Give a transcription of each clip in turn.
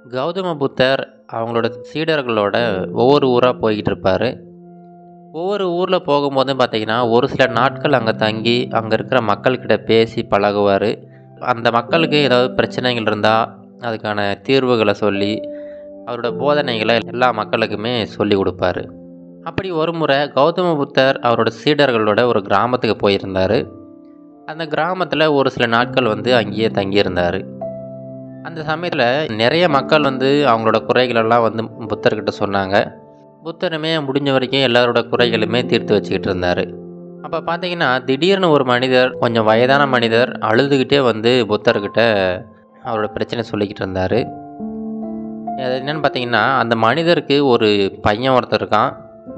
கௌதம புத்தர் அவங்களோட சீடர்களோட ஒவ்வொரு ஊராக போய்கிட்டு இருப்பார் ஒவ்வொரு ஊரில் போகும்போதும் பார்த்தீங்கன்னா ஒரு சில நாட்கள் அங்கே தங்கி அங்கே இருக்கிற மக்கள்கிட்ட பேசி பழகுவார் அந்த மக்களுக்கு ஏதாவது பிரச்சனைகள் இருந்தால் அதுக்கான தீர்வுகளை சொல்லி அவரோட போதனைகளை எல்லா மக்களுக்குமே சொல்லி கொடுப்பாரு அப்படி ஒரு முறை கௌதம புத்தர் அவரோட சீடர்களோட ஒரு கிராமத்துக்கு போயிருந்தார் அந்த கிராமத்தில் ஒரு சில நாட்கள் வந்து அங்கேயே தங்கியிருந்தார் அந்த சமயத்தில் நிறைய மக்கள் வந்து அவங்களோட குறைகளெல்லாம் வந்து புத்தர்கிட்ட சொன்னாங்க புத்தருமே முடிஞ்ச வரைக்கும் எல்லாரோட குறைகளுமே தீர்த்து வச்சுக்கிட்டு இருந்தார் அப்போ பார்த்தீங்கன்னா திடீர்னு ஒரு மனிதர் கொஞ்சம் வயதான மனிதர் அழுதுகிட்டே வந்து புத்தர்கிட்ட அவரோட பிரச்சனை சொல்லிக்கிட்டு இருந்தார் அது என்னென்னு பார்த்தீங்கன்னா அந்த மனிதருக்கு ஒரு பையன் ஒருத்தர் இருக்கான்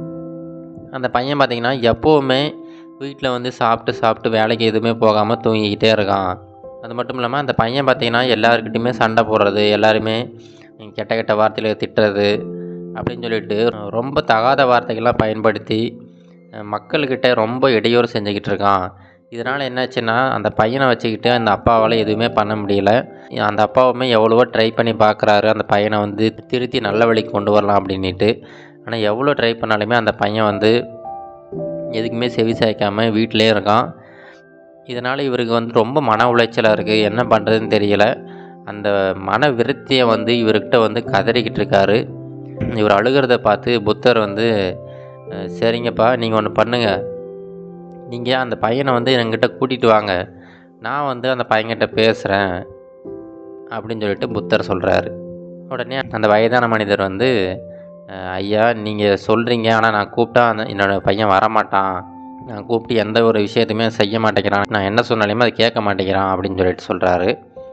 அந்த பையன் பார்த்தீங்கன்னா எப்போவுமே வீட்டில் வந்து சாப்பிட்டு சாப்பிட்டு வேலைக்கு எதுவுமே போகாமல் தூங்கிக்கிட்டே இருக்கான் அது மட்டும் இல்லாமல் அந்த பையன் பார்த்தீங்கன்னா எல்லாருக்கிட்டையுமே சண்டை போடுறது எல்லாருமே கெட்ட கெட்ட வார்த்தையில் திட்டுறது அப்படின்னு சொல்லிட்டு ரொம்ப தகாத வார்த்தைகள்லாம் பயன்படுத்தி மக்கள்கிட்ட ரொம்ப இடையூறு செஞ்சுக்கிட்டு இருக்கான் இதனால் என்னாச்சுன்னா அந்த பையனை வச்சுக்கிட்டு அந்த அப்பாவால் எதுவுமே பண்ண முடியல அந்த அப்பாவுமே எவ்வளவோ ட்ரை பண்ணி பார்க்குறாரு அந்த பையனை வந்து திருத்தி நல்ல வழிக்கு கொண்டு வரலாம் அப்படின்ட்டு ஆனால் எவ்வளோ ட்ரை பண்ணாலுமே அந்த பையன் வந்து எதுக்குமே செவி சாய்க்காமல் வீட்டிலே இருக்கான் இதனால் இவருக்கு வந்து ரொம்ப மன உளைச்சலாக இருக்குது என்ன பண்ணுறதுன்னு தெரியல அந்த மன விருத்தியை வந்து இவர்கிட்ட வந்து கதறிக்கிட்டு இருக்காரு இவர் அழுகிறத பார்த்து புத்தர் வந்து சரிங்கப்பா நீங்கள் ஒன்று பண்ணுங்கள் நீங்கள் அந்த பையனை வந்து என்கிட்ட கூட்டிகிட்டு வாங்க நான் வந்து அந்த பையன்கிட்ட பேசுகிறேன் அப்படின்னு சொல்லிட்டு புத்தர் சொல்கிறாரு உடனே அந்த வயதான மனிதர் வந்து ஐயா நீங்கள் சொல்கிறீங்க ஆனால் நான் கூப்பிட்டா அந்த என்னோடய பையன் வரமாட்டான் நான் கூப்பிட்டு எந்த ஒரு விஷயத்தையுமே செய்ய மாட்டேங்கிறான் நான் என்ன சொன்னாலுமே அதை கேட்க மாட்டேங்கிறான் அப்படின்னு சொல்லிட்டு சொல்கிறாரு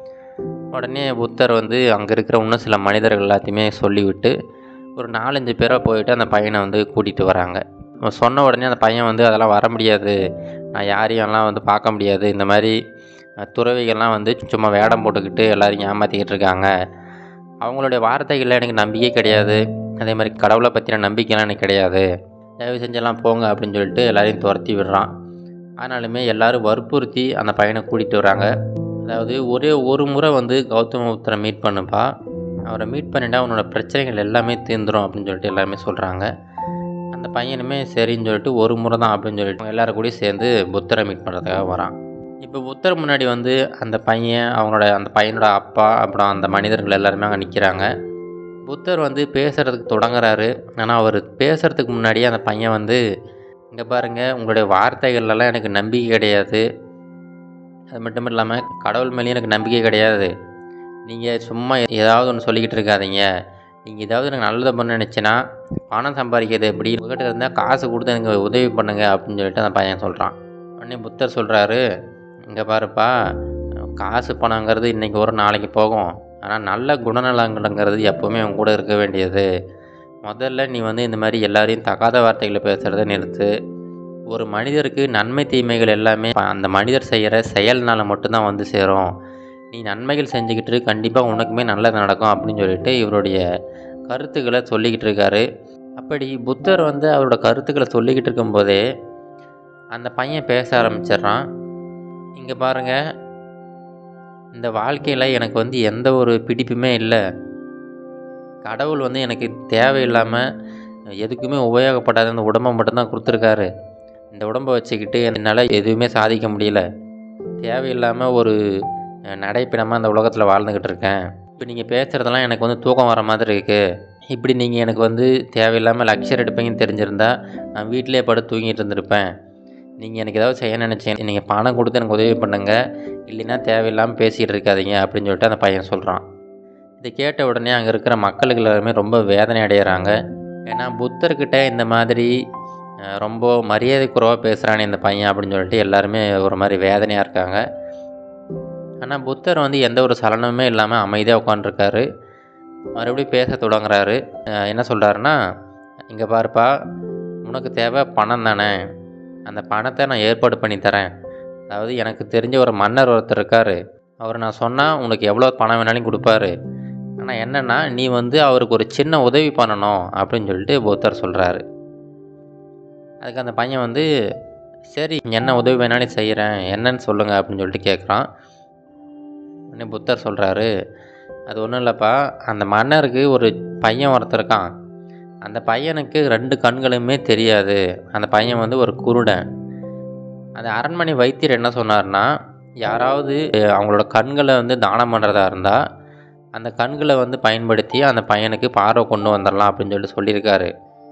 உடனே புத்தர் வந்து அங்கே இருக்கிற இன்னும் சில மனிதர்கள் எல்லாத்தையுமே சொல்லிவிட்டு ஒரு நாலஞ்சு பேரை போயிட்டு அந்த பையனை வந்து கூட்டிகிட்டு வராங்க சொன்ன உடனே அந்த பையன் வந்து அதெல்லாம் வர முடியாது நான் யாரையும்லாம் வந்து பார்க்க முடியாது இந்த மாதிரி துறவிகள்லாம் வந்து சும்மா வேடம் போட்டுக்கிட்டு எல்லோரும் ஏமாற்றிக்கிட்டு இருக்காங்க அவங்களுடைய வார்த்தைகளில் எனக்கு நம்பிக்கை கிடையாது அதே மாதிரி கடவுளை பற்றின நம்பிக்கைலாம் எனக்கு கிடையாது தயவு செஞ்செல்லாம் போங்க அப்படின்னு சொல்லிட்டு எல்லாரையும் துரத்தி விடுறான் ஆனாலுமே எல்லோரும் வற்புறுத்தி அந்த பையனை கூட்டிகிட்டு வராங்க அதாவது ஒரே ஒரு முறை வந்து கௌதம புத்தரை மீட் பண்ணுப்பா அவரை மீட் பண்ணிட்டா அவனோட பிரச்சனைகள் எல்லாமே தீர்ந்துடும் அப்படின்னு சொல்லிட்டு எல்லாருமே சொல்கிறாங்க அந்த பையனுமே சரின்னு சொல்லிட்டு ஒரு முறை தான் அப்படின்னு சொல்லிட்டு எல்லோரும் கூட சேர்ந்து புத்தரை மீட் பண்ணுறதுக்காக வரான் இப்போ புத்தர் முன்னாடி வந்து அந்த பையன் அவங்களோட அந்த பையனோட அப்பா அப்புறம் அந்த மனிதர்கள் எல்லாருமே அங்கே நிற்கிறாங்க புத்தர் வந்து பேசுகிறதுக்கு தொடங்குறாரு ஆனால் அவர் பேசுகிறதுக்கு முன்னாடியே அந்த பையன் வந்து இங்கே பாருங்கள் உங்களுடைய வார்த்தைகள்லாம் எனக்கு நம்பிக்கை கிடையாது அது மட்டும் இல்லாமல் கடவுள் மேலேயும் எனக்கு நம்பிக்கை கிடையாது நீங்கள் சும்மா ஏதாவது ஒன்று சொல்லிக்கிட்டு இருக்காதீங்க நீங்கள் ஏதாவது எனக்கு நல்லதை பண்ண நினச்சின்னா பணம் சம்பாதிக்கிறது எப்படி உங்கள்கிட்ட இருந்தால் காசு கொடுத்து எனக்கு உதவி பண்ணுங்க அப்படின்னு சொல்லிட்டு அந்த பையன் சொல்கிறான் உடனே புத்தர் சொல்கிறாரு இங்கே பாருப்பா காசு பணங்கிறது இன்றைக்கி ஒரு நாளைக்கு போகும் ஆனால் நல்ல குணநலங்கிறது எப்போவுமே உங்க கூட இருக்க வேண்டியது முதல்ல நீ வந்து இந்த மாதிரி எல்லாரையும் தகாத வார்த்தைகளை பேசுகிறத நிறுத்து ஒரு மனிதருக்கு நன்மை தீமைகள் எல்லாமே அந்த மனிதர் செய்கிற செயல்னால் மட்டும்தான் வந்து சேரும் நீ நன்மைகள் செஞ்சுக்கிட்டு கண்டிப்பாக உனக்குமே நல்லது நடக்கும் அப்படின்னு சொல்லிட்டு இவருடைய கருத்துக்களை சொல்லிக்கிட்டு இருக்காரு அப்படி புத்தர் வந்து அவரோட கருத்துக்களை சொல்லிக்கிட்டு இருக்கும்போதே அந்த பையன் பேச ஆரம்பிச்சிடுறான் இங்கே பாருங்கள் இந்த வாழ்க்கையில் எனக்கு வந்து எந்த ஒரு பிடிப்புமே இல்லை கடவுள் வந்து எனக்கு தேவையில்லாமல் எதுக்குமே உபயோகப்படாத இந்த உடம்பை மட்டும்தான் கொடுத்துருக்காரு இந்த உடம்பை வச்சுக்கிட்டு என்னால் எதுவுமே சாதிக்க முடியல தேவையில்லாமல் ஒரு நடைப்பிடமாக அந்த உலகத்தில் வாழ்ந்துக்கிட்டு இருக்கேன் இப்போ நீங்கள் பேசுகிறதெல்லாம் எனக்கு வந்து தூக்கம் வர மாதிரி இருக்குது இப்படி நீங்கள் எனக்கு வந்து தேவையில்லாமல் லக்ஷர் எடுப்பீங்கன்னு தெரிஞ்சிருந்தா நான் வீட்டிலே படுத்து தூங்கிட்டு இருந்திருப்பேன் நீங்கள் எனக்கு ஏதாவது செய்ய நினச்சேன் நீங்கள் பணம் கொடுத்து எனக்கு உதவி பண்ணுங்கள் இல்லைன்னா தேவையில்லாமல் பேசிகிட்டு இருக்காதீங்க அப்படின்னு சொல்லிட்டு அந்த பையன் சொல்கிறான் இதை கேட்ட உடனே அங்கே இருக்கிற மக்களுக்கு எல்லாருமே ரொம்ப வேதனை அடைகிறாங்க ஏன்னா புத்தர்கிட்ட இந்த மாதிரி ரொம்ப மரியாதை குறைவாக பேசுகிறானே இந்த பையன் அப்படின்னு சொல்லிட்டு எல்லாருமே ஒரு மாதிரி வேதனையாக இருக்காங்க ஆனால் புத்தர் வந்து எந்த ஒரு சலனமுமே இல்லாமல் அமைதியாக உட்காந்துருக்காரு மறுபடியும் பேச தொடங்குறாரு என்ன சொல்கிறாருன்னா இங்கே பாருப்பா உனக்கு தேவை பணம் தானே அந்த பணத்தை நான் ஏற்பாடு பண்ணி தரேன் அதாவது எனக்கு தெரிஞ்ச ஒரு மன்னர் ஒருத்தர் இருக்கார் அவர் நான் சொன்னால் உனக்கு எவ்வளோ பணம் வேணாலும் கொடுப்பாரு ஆனால் என்னென்னா நீ வந்து அவருக்கு ஒரு சின்ன உதவி பண்ணணும் அப்படின்னு சொல்லிட்டு புத்தர் சொல்கிறாரு அதுக்கு அந்த பையன் வந்து சரி என்ன உதவி வேணாலும் செய்கிறேன் என்னன்னு சொல்லுங்கள் அப்படின்னு சொல்லிட்டு கேட்குறான் உடனே புத்தர் சொல்கிறாரு அது ஒன்றும் இல்லைப்பா அந்த மன்னருக்கு ஒரு பையன் ஒருத்தன் இருக்கான் அந்த பையனுக்கு ரெண்டு கண்களுமே தெரியாது அந்த பையன் வந்து ஒரு குருடன் அந்த அரண்மனை வைத்தியர் என்ன சொன்னார்னா யாராவது அஹ், அவங்களோட கண்களை வந்து தானம் பண்ணுறதா இருந்தால் அந்த கண்களை வந்து பயன்படுத்தி அந்த பையனுக்கு பார்வை கொண்டு வந்துடலாம் அப்படின்னு சொல்லிட்டு சொல்லியிருக்காரு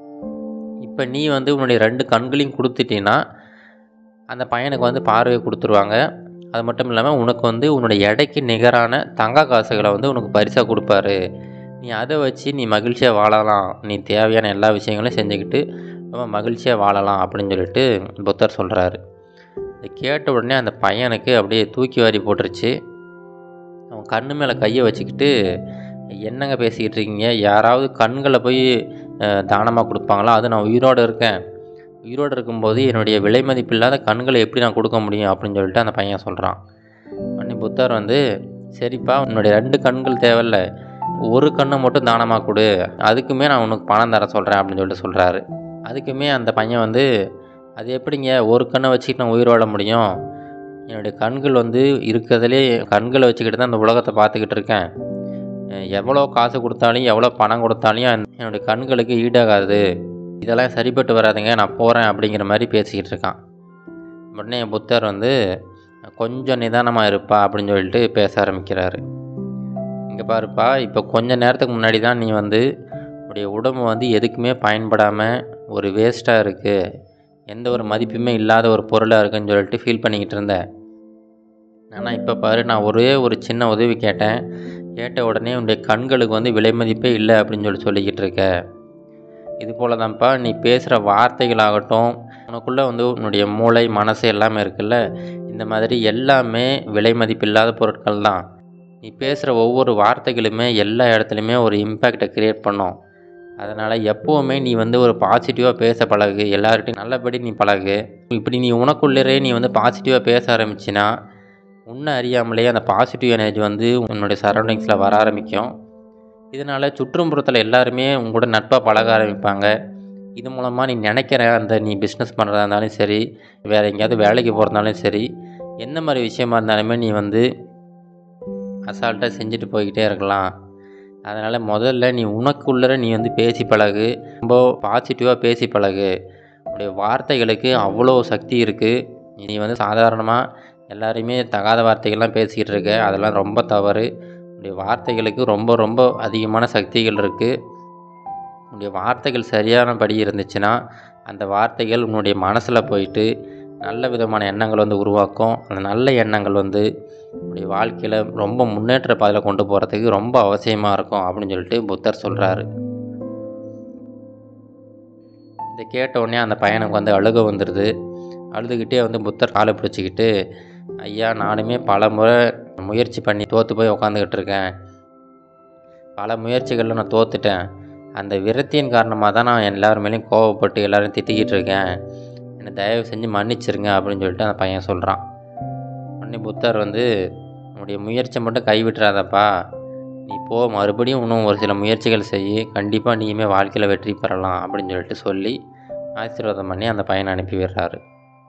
இப்போ நீ வந்து உன்னுடைய ரெண்டு கண்களையும் கொடுத்துட்டீன்னா அந்த பையனுக்கு வந்து பார்வையை கொடுத்துருவாங்க அது மட்டும் இல்லாமல் உனக்கு வந்து உன்னுடைய எடைக்கு நிகரான தங்க காசுகளை வந்து உனக்கு பரிசாக கொடுப்பாரு நீ அதை வச்சு நீ மகிழ்ச்சியாக வாழலாம் நீ தேவையான எல்லா விஷயங்களையும் செஞ்சுக்கிட்டு ரொம்ப மகிழ்ச்சியாக வாழலாம் அப்படின்னு சொல்லிட்டு புத்தர் சொல்கிறாரு இதை கேட்ட உடனே அந்த பையனுக்கு அப்படியே தூக்கி வாரி போட்டுருச்சு அவன் கண்ணு மேலே கையை வச்சுக்கிட்டு என்னங்க பேசிக்கிட்டு இருக்கீங்க யாராவது கண்களை போய் தானமாக கொடுப்பாங்களா அது நான் உயிரோடு இருக்கேன் உயிரோடு இருக்கும்போது என்னுடைய விலை மதிப்பில்லாத கண்களை எப்படி நான் கொடுக்க முடியும் அப்படின்னு சொல்லிட்டு அந்த பையன் சொல்கிறான் உடனே புத்தர் வந்து சரிப்பா உன்னுடைய ரெண்டு கண்கள் தேவையில்ல ஒரு கண்ணை மட்டும் தானமாக கொடு அதுக்குமே நான் உனக்கு பணம் தர சொல்கிறேன் அப்படின்னு சொல்லிட்டு சொல்கிறாரு அதுக்குமே அந்த பையன் வந்து அது எப்படிங்க ஒரு கண்ணை வச்சுக்கிட்டு நான் உயிர் வாழ முடியும் என்னுடைய கண்கள் வந்து இருக்கிறதுலே கண்களை வச்சுக்கிட்டு தான் இந்த உலகத்தை பார்த்துக்கிட்டு இருக்கேன் அஹ் எவ்வளோ காசு கொடுத்தாலும் எவ்வளோ பணம் கொடுத்தாலும் என்- என்னுடைய கண்களுக்கு ஈடாகாது இதெல்லாம் சரிப்பட்டு வராதுங்க நான் போகிறேன் அப்படிங்கிற மாதிரி பேசிக்கிட்டு இருக்கான் உடனே புத்தர் வந்து கொஞ்சம் நிதானமாக இருப்பா அப்படின்னு சொல்லிட்டு பேச ஆரம்பிக்கிறாரு இங்கே பாருப்பா இப்போ கொஞ்ச நேரத்துக்கு முன்னாடி தான் நீ வந்து உடைய உடம்பு வந்து எதுக்குமே பயன்படாமல் ஒரு வேஸ்ட்டாக இருக்குது எந்த ஒரு மதிப்புமே இல்லாத ஒரு பொருளாக இருக்குன்னு சொல்லிட்டு ஃபீல் பண்ணிக்கிட்டு இருந்தேன் ஆனால் இப்போ பாரு நான் ஒரே ஒரு சின்ன உதவி கேட்டேன் கேட்ட உடனே உன்னுடைய கண்களுக்கு வந்து விலை மதிப்பே இல்லை அப்படின்னு சொல்லி சொல்லிக்கிட்டு இருக்க இது போல தான்ப்பா நீ பேசுகிற வார்த்தைகளாகட்டும் உனக்குள்ளே வந்து உன்னுடைய மூளை மனசு எல்லாமே இருக்குல்ல இந்த மாதிரி எல்லாமே விலை மதிப்பில்லாத பொருட்கள் தான் நீ பேசுகிற ஒவ்வொரு வார்த்தைகளுமே எல்லா இடத்துலையுமே ஒரு இம்பேக்டை க்ரியேட் பண்ணும் அதனால் எப்போவுமே நீ வந்து ஒரு பாசிட்டிவாக பேச பழகு எல்லார்கிட்டையும் நல்லபடி நீ பழகு இப்படி நீ உனக்குள்ளரே நீ வந்து பாசிட்டிவாக பேச ஆரம்பிச்சின்னா உன்னை அறியாமலே அந்த பாசிட்டிவ் எனர்ஜி வந்து உன்னுடைய சரௌண்டிங்ஸில் வர ஆரம்பிக்கும் இதனால் சுற்றும்புறத்தில் எல்லாருமே உங்களோட நட்பாக பழக ஆரம்பிப்பாங்க இது மூலமாக நீ நினைக்கிற அந்த நீ பிஸ்னஸ் பண்ணுறதா இருந்தாலும் சரி வேறு எங்கேயாவது வேலைக்கு போகிறதாலும் சரி எந்த மாதிரி விஷயமா இருந்தாலுமே நீ வந்து அசால்ட்டாக செஞ்சுட்டு போய்கிட்டே இருக்கலாம் அதனால் முதல்ல நீ உனக்குள்ளே நீ வந்து பேசி பழகு ரொம்ப பாசிட்டிவாக பேசி பழகு உன்னுடைய வார்த்தைகளுக்கு அவ்வளோ சக்தி இருக்குது நீ வந்து சாதாரணமாக எல்லாரையுமே தகாத வார்த்தைகள்லாம் பேசிக்கிட்டு இருக்க அதெல்லாம் ரொம்ப தவறு உன்னுடைய வார்த்தைகளுக்கு ரொம்ப ரொம்ப அதிகமான சக்திகள் இருக்குது உன்னுடைய வார்த்தைகள் சரியானபடி இருந்துச்சுன்னா அந்த வார்த்தைகள் உன்னுடைய மனசில் போயிட்டு நல்ல விதமான எண்ணங்கள் வந்து உருவாக்கும் அந்த நல்ல எண்ணங்கள் வந்து உன்னுடைய வாழ்க்கையில் ரொம்ப முன்னேற்ற பாதையில் கொண்டு போகிறதுக்கு ரொம்ப அவசியமாக இருக்கும் அப்படின்னு சொல்லிட்டு புத்தர் சொல்கிறாரு இதை கேட்ட உடனே அந்த பையனுக்கு வந்து அழுக வந்துடுது அழுதுகிட்டே வந்து புத்தர் காலை பிடிச்சிக்கிட்டு ஐயா நானுமே பல முறை முயற்சி பண்ணி தோற்று போய் உக்காந்துக்கிட்டு இருக்கேன் பல முயற்சிகளில் நான் தோத்துட்டேன் அந்த விரத்தியின் காரணமாக தான் நான் எல்லார் மேலேயும் கோவப்பட்டு எல்லாரையும் திட்டிக்கிட்டு இருக்கேன் என்னை தயவு செஞ்சு மன்னிச்சிருங்க அப்படின்னு சொல்லிட்டு அந்த பையன் சொல்கிறான் உடனே புத்தர் வந்து உன்னுடைய முயற்சியை மட்டும் கைவிட்டுறாதப்பா நீ போ மறுபடியும் இன்னும் ஒரு சில முயற்சிகள் செய் கண்டிப்பாக நீயுமே வாழ்க்கையில் வெற்றி பெறலாம் அப்படின்னு சொல்லிட்டு சொல்லி ஆசீர்வாதம் பண்ணி அந்த பையனை அனுப்பி விடுறாரு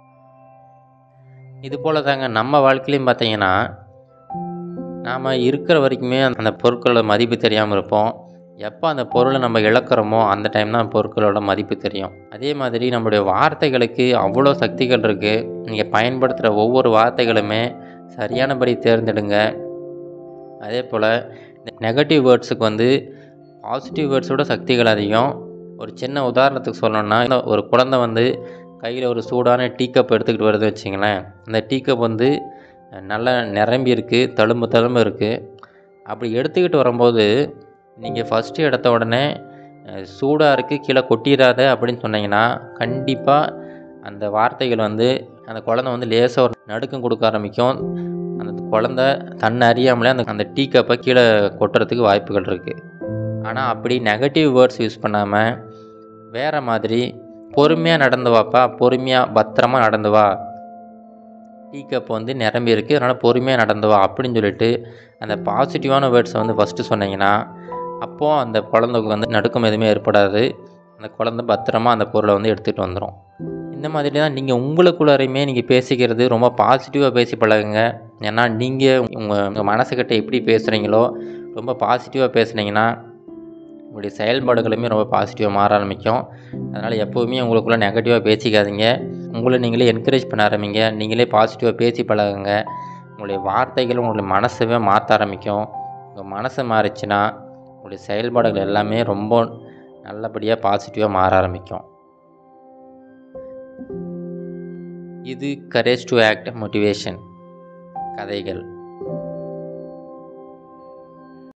இது போல் தாங்க நம்ம வாழ்க்கையிலையும் பார்த்தீங்கன்னா நாம் இருக்கிற வரைக்குமே அந்த பொருட்களோட மதிப்பு தெரியாமல் இருப்போம் எப்போ அந்த பொருளை நம்ம இழக்கிறோமோ அந்த டைம் தான் பொருட்களோட மதிப்பு தெரியும் அதே மாதிரி நம்மளுடைய வார்த்தைகளுக்கு அவ்வளோ சக்திகள் இருக்குது நீங்கள் பயன்படுத்துகிற ஒவ்வொரு வார்த்தைகளுமே சரியானபடி தேர்ந்தெடுங்க அதே போல் நெகட்டிவ் வேர்ட்ஸுக்கு வந்து பாசிட்டிவ் வேர்ட்ஸோட சக்திகள் அதிகம் ஒரு சின்ன உதாரணத்துக்கு சொல்லணும்னா இந்த ஒரு குழந்தை வந்து கையில் ஒரு சூடான டீ கப் எடுத்துக்கிட்டு வருது வச்சிங்களேன் அந்த டீ கப் வந்து நல்லா நிரம்பி இருக்குது தழும்பு தழும்பு இருக்குது அப்படி எடுத்துக்கிட்டு வரும்போது நீங்கள் ஃபஸ்ட்டு எடுத்த உடனே சூடாக இருக்குது கீழே கொட்டிடாத அப்படின்னு சொன்னீங்கன்னா கண்டிப்பாக அந்த வார்த்தைகள் வந்து அந்த குழந்தை வந்து லேசாக ஒரு நடுக்கம் கொடுக்க ஆரம்பிக்கும் அந்த குழந்த தன்னை அறியாமலே அந்த அந்த டீ கப்பை கீழே கொட்டுறதுக்கு வாய்ப்புகள் இருக்குது ஆனால் அப்படி நெகட்டிவ் வேர்ட்ஸ் யூஸ் பண்ணாமல் வேறு மாதிரி பொறுமையாக நடந்து வாப்பா பொறுமையாக பத்திரமா நடந்து வா டீ கப் வந்து நிரம்பி இருக்குது அதனால் பொறுமையாக நடந்து வா அப்படின்னு சொல்லிட்டு அந்த பாசிட்டிவான வேர்ட்ஸை வந்து ஃபஸ்ட்டு சொன்னீங்கன்னா அப்போது அந்த குழந்தைக்கு வந்து நடுக்கம் எதுவுமே ஏற்படாது அந்த குழந்தை பத்திரமா அந்த பொருளை வந்து எடுத்துகிட்டு வந்துடும் இந்த மாதிரி தான் நீங்கள் உங்களுக்குள்ளாரையுமே நீங்கள் பேசிக்கிறது ரொம்ப பாசிட்டிவாக பேசி பழகுங்க ஏன்னா நீங்கள் உங்கள் உங்கள் மனசுக்கிட்ட எப்படி பேசுகிறீங்களோ ரொம்ப பாசிட்டிவாக பேசுனீங்கன்னா உங்களுடைய செயல்பாடுகளுமே ரொம்ப பாசிட்டிவாக மாற ஆரம்பிக்கும் அதனால் எப்போவுமே உங்களுக்குள்ளே நெகட்டிவாக பேசிக்காதீங்க உங்களை நீங்களே என்கரேஜ் பண்ண ஆரம்பிங்க நீங்களே பாசிட்டிவாக பேசி பழகுங்க உங்களுடைய வார்த்தைகள் உங்களுடைய மனசவே மாற்ற ஆரம்பிக்கும் உங்கள் மனசு மாறிச்சுன்னா உங்களுடைய செயல்பாடுகள் எல்லாமே ரொம்ப நல்லபடியாக பாசிட்டிவாக மாற ஆரம்பிக்கும் இது கரேஜ் டு ஆக்ட் மோட்டிவேஷன் கதைகள்